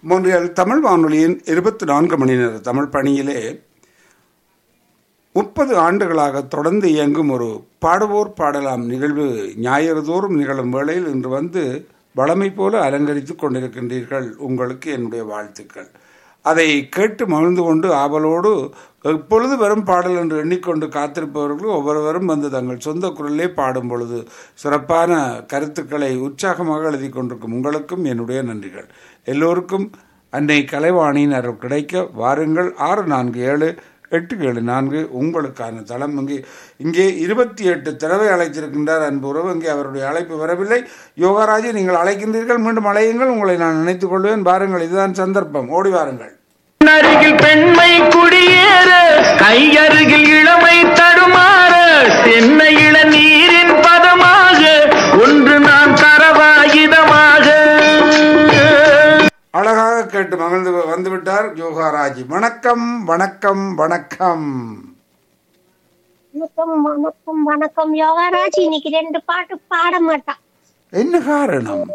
மொன்றியல் தமிழ் வானொலியின் இருபத்தி நான்கு மணி நேர தமிழ் பணியிலே முப்பது ஆண்டுகளாக தொடர்ந்து இயங்கும் ஒரு பாடுவோர் பாடலாம் நிகழ்வு ஞாயிறு தோறும் நிகழும் வேளையில் இன்று வந்து வளமை போல அலங்கரித்துக் கொண்டிருக்கின்றீர்கள் உங்களுக்கு என்னுடைய வாழ்த்துக்கள் அதை கேட்டு மகிழ்ந்து கொண்டு ஆவலோடு எப்பொழுது வரும் பாடல் என்று எண்ணிக்கொண்டு காத்திருப்பவர்கள் ஒவ்வொருவரும் வந்து தங்கள் சொந்த குரலிலே பாடும் பொழுது சிறப்பான கருத்துக்களை உற்சாகமாக எழுதி கொண்டிருக்கும் உங்களுக்கும் என்னுடைய நன்றிகள் எல்லோருக்கும் அன்னை கலைவாணியின் அருள் கிடைக்க வாருங்கள் ஆறு நான்கு ஏழு எட்டு ஏழு நான்கு உங்களுக்கான தளம் இங்கே இங்கே இருபத்தி எட்டு தடவை அழைத்திருக்கின்றார் அன்பு உறவு இங்கே அவருடைய அழைப்பு வரவில்லை யோகாராஜி நீங்கள் அழைக்கின்றீர்கள் மீண்டும் அழையுங்கள் உங்களை நான் நினைத்துக் கொள்வேன் வாருங்கள் இதுதான் சந்தர்ப்பம் ஓடி வாருங்கள் அருகில் பெண்மை குடியேற கையருகில் இளமை தடுமாற தென்னை இளநீரின் பதமாக ஒன்று நான் தரவாயுதமாக அழகாக கேட்டு மகிழ்ந்து வந்துவிட்டார் யோகாராஜி வணக்கம் வணக்கம் வணக்கம் வணக்கம் வணக்கம் வணக்கம் யோகாராஜ் இன்னைக்கு ரெண்டு பாட்டு பாட மாட்டான் என்ன காரணம்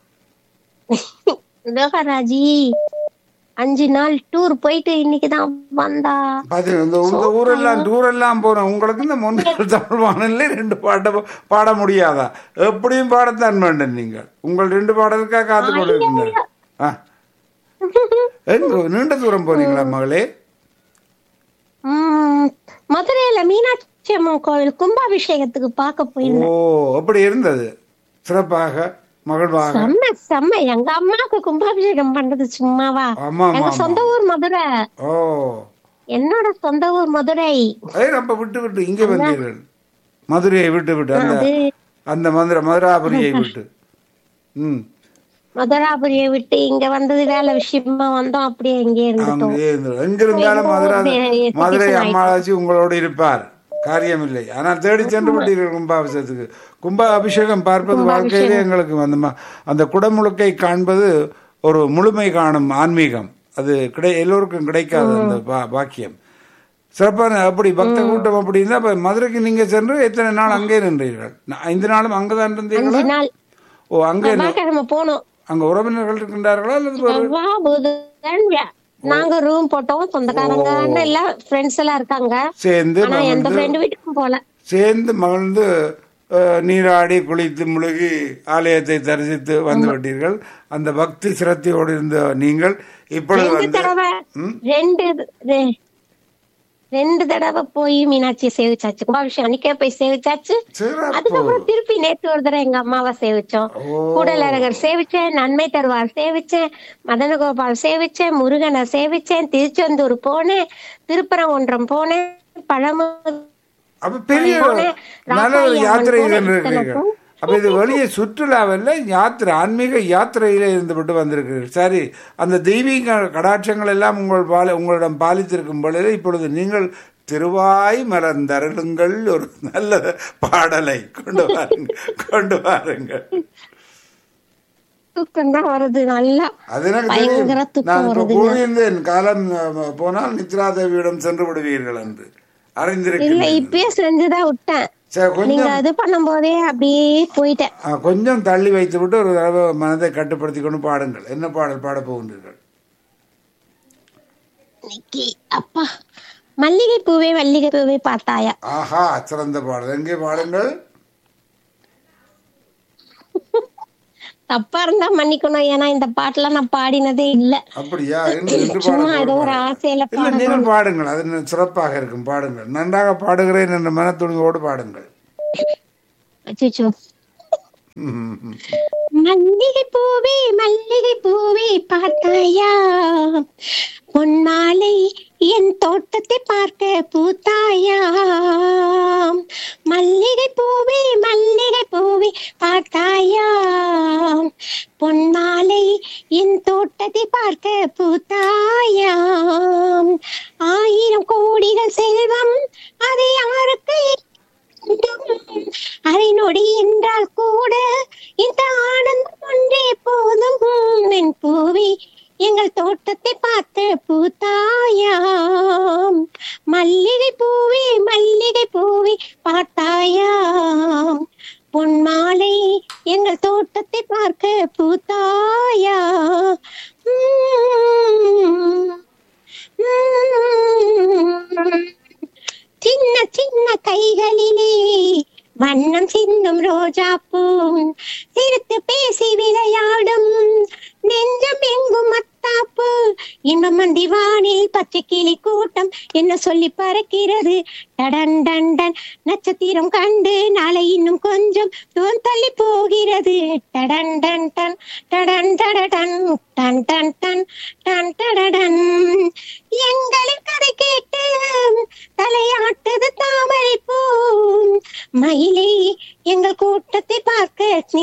யோகாராஜி அஞ்சு நாள் டூர் போயிட்டு இன்னைக்கு தான் வந்தா பாத்து, இந்த இந்த ஊரெல்லாம் டூரெல்லாம் போறோம் உங்களுக்கு இந்த முன்னாள் தமிழ் வானல்ல ரெண்டு பாட்டை பா- பாட முடியாதா எப்படியும் பாடத்தான் வேண்டும் நீங்கள் உங்கள் ரெண்டு பாடலுக்காக காத்து கொண்டிருக்கீங்க ஆ. எங்க நீண்ட தூரம் போறீங்களா மகளே உம் மதுரையில மீனாட்சி அம்மன் கோவில் கும்பாபிஷேகத்துக்கு பார்க்க ஓ போயிருந்தேன் அப்படி இருந்தது சிறப்பாக மகிழ்வாக செம்ம செம்ம எங்க அம்மாவுக்கு கும்பாபிஷேகம் பண்றது சும்மாவா ஆமா ஆமா எங்க ஆமா. சொந்த ஊர் மதுரை ஓ என்னோட சொந்த ஊர் மதுரை ஏய் நம்ம விட்டு விட்டு இங்கே வந்தீர்கள் மதுரையை விட்டு விட்டு அந்த அது அந்த மதுரை மதுராபுரியை விட்டு ம் மதுராபுரியை விட்டு இங்க வந்தது வேலை விஷயமா வந்தோம் அப்படியே இங்கே இருந்துட்டோம் அங்கே இருந்து- எங்கிருந்தாலும் மதுரை மதுரை அம்மாளாச்சி உங்களோடு இருப்பார் காரியமில்லை ஆனால் தேடி சென்று விட்டீர்கள் கும்பாபிஷேகத்துக்கு கும்ப அபிஷேகம் பார்ப்பது வாழ்க்கையிலே எங்களுக்கு அந்த ம- அந்த குடமுழுக்கை காண்பது ஒரு முழுமை காணும் ஆன்மீகம் அது கிடை எல்லோருக்கும் கிடைக்காது அந்த பா- பாக்கியம் சிறப்பான அப்படி பக்த கூட்டம் அப்படி இருந்தா அப்ப மதுரைக்கு நீங்க சென்று எத்தனை நாள் அங்கே நின்றீர்கள் நா- ஐந்து நாளும் அங்கதான் இருந்தீங்களா அஞ்சு நாள் ஓ அங்கே செவ்வாய்க்கிழமை போனோம் அங்க உறவினர்கள் இருக்கின்றார்களா அல்லது ஒரு- செவ்வாய் புதன் வியா- நாங்க ரூம் போட்டோம் சொந்தக்காரங்க எல்லாம் ஃப்ரெண்ட்ஸ் எல்லாம் இருக்காங்க சேர்ந்து ஆனா எந்த மகிழ்ந்து ஃப்ரெண்டு வீட்டுக்கும் போல சேர்ந்து மகிழ்ந்து அஹ், நீராடி குளித்து முழுகி ஆலயத்தை தரிசித்து வந்து விட்டீர்கள் அந்த பக்தி சிரத்தையோடு இருந்த நீங்கள் இப்பொழுது ரெண்டு வந்து தடவை ரெண்டு ரெ- ரெண்டு தடவை போய் மீனாட்சியை சேவிச்சாச்சு கும்பாபிஷேகம் அன்னைக்கே போய் சேவிச்சாச்சு சிறப்பு அதுக்கப்புறம் திருப்பி நேத்து ஒரு தடவை எங்க அம்மாவை சேவிச்சோம் கூடலழகர் சேவிச்சேன் நன்மை தருவார் சேவிச்சேன் மதனகோபால் சேவிச்சேன் முருகனை சேவிச்சேன் திருச்செந்தூர் போனேன் திருப்பரங்குன்றம் போனேன் பழமு அப்ப பெரிய போனேன். நல்ல ஒரு ராசாயி யாத்திரை அம்மன் கோவில் இருக்கிறீர்கள் இத்தனைக்கும். அப்ப இது வெளியே சுற்றுலாவில் யாத்திரை ஆன்மீக யாத்திரையில இருந்துவிட்டு வந்திருக்கிறீர்கள் சரி அந்த தெய்வீக கடாட்சங்கள் எல்லாம் உங்கள் பாலி உங்களிடம் பாலித்திருக்கும் பொழுது இப்பொழுது நீங்கள் திருவாய் மலர்ந்தருளுங்கள் ஒரு நல்ல பாடலை கொண்டு வாருங்கள் கொண்டு வாருங்கள் தூக்கம் தான் வருது நல்லா அது எனக்கு பயங்கர தெரியும் தூக்கம் நான் இப்ப வருதுங்க. கூறியிருந்தேன் காலம் அஹ், போனால் நித்ரா தேவியிடம் சென்று விடுவீர்கள் என்று இல்ல அறிந்திருக்கிறேன் இப்பயே செஞ்சுதான் விட்டேன் சரி நீங்க கொஞ்சம் இது பண்ணும் போதே அப்படியே போயிட்டேன் ஆ, கொஞ்சம் தள்ளி வைத்து விட்டு ஒரு தடவை மனதை கட்டுப்படுத்தி கொண்டு பாடுங்கள் என்ன பாடல் பாட போகின்றீர்கள் இன்னைக்கு அப்பா மல்லிகை பூவே மல்லிகை பூவே பார்த்தாயா ஆஹா சிறந்த பாடல் எங்கே பாடுங்கள் தப்பா இருந்தா மன்னிக்கணும் ஏன்னா இந்த பாட்டுலாம் நான் பாடினதே இல்ல அப்படியா என்று என்று சும்மா பாட ஏதோ ஒரு போகிறீர்கள். ஆசையில இல்லை பாட நீங்கள் பாடுங்கள் அது இன்னும் சிறப்பாக இருக்கும் பாடுங்கள் நன்றாக பாடுகிறேன் என்ற மனத்துணிவோடு பாடுங்கள் அச்சச்சோ ம். மல்லிகை பூவே மல்லிகை பூவே பார்த்தாயா பொன்மாலை என் தோட்டத்தை பார்க்க பூத்தாயா மல்லிகை பூவே மல்லிகை பூவே பார்த்தாயா பொன்மாலை என் தோட்டத்தை பார்க்க பூத்தாயா ஆயிரம் கோடிகள் செல்வம் அதை யாருக்கு அரை நொடி என்றால் கூட இந்த ஆனந்தம் ஒன்றே போதும் என் பூவி எங்கள் தோட்டத்தை பார்த்து பூத்தாயாம் மல்லிகை பூவே மல்லிகை பூவே பார்த்தாயாம் பொன் மாலை எங்கள் தோட்டத்தை பார்க்க பூத்தாயா உம் வண்ணம் சிந்தும் ரோஜா பூ சிரித்து பேசி விளையாடும் நெஞ்சம் எங்கும் மத்தாப்பு இன்பம் மந்தி வானில் பச்சை கிளி கூட்டம் என்ன சொல்லி பறக்கிறது டடன் டன் டன் நட்சத்திரம் கண்டு நாளை இன்னும் கொஞ்சம் தூரம் தள்ளி போகிறது டடன் டன் டன் டடன் டடடன் டன் டன் டன் டன் டடடன் எங்களின் கதை கேட்டு தலையாட்டுது தாமரை பூ மயிலே எங்கள் கூட்டத்தை பார்க்க நீ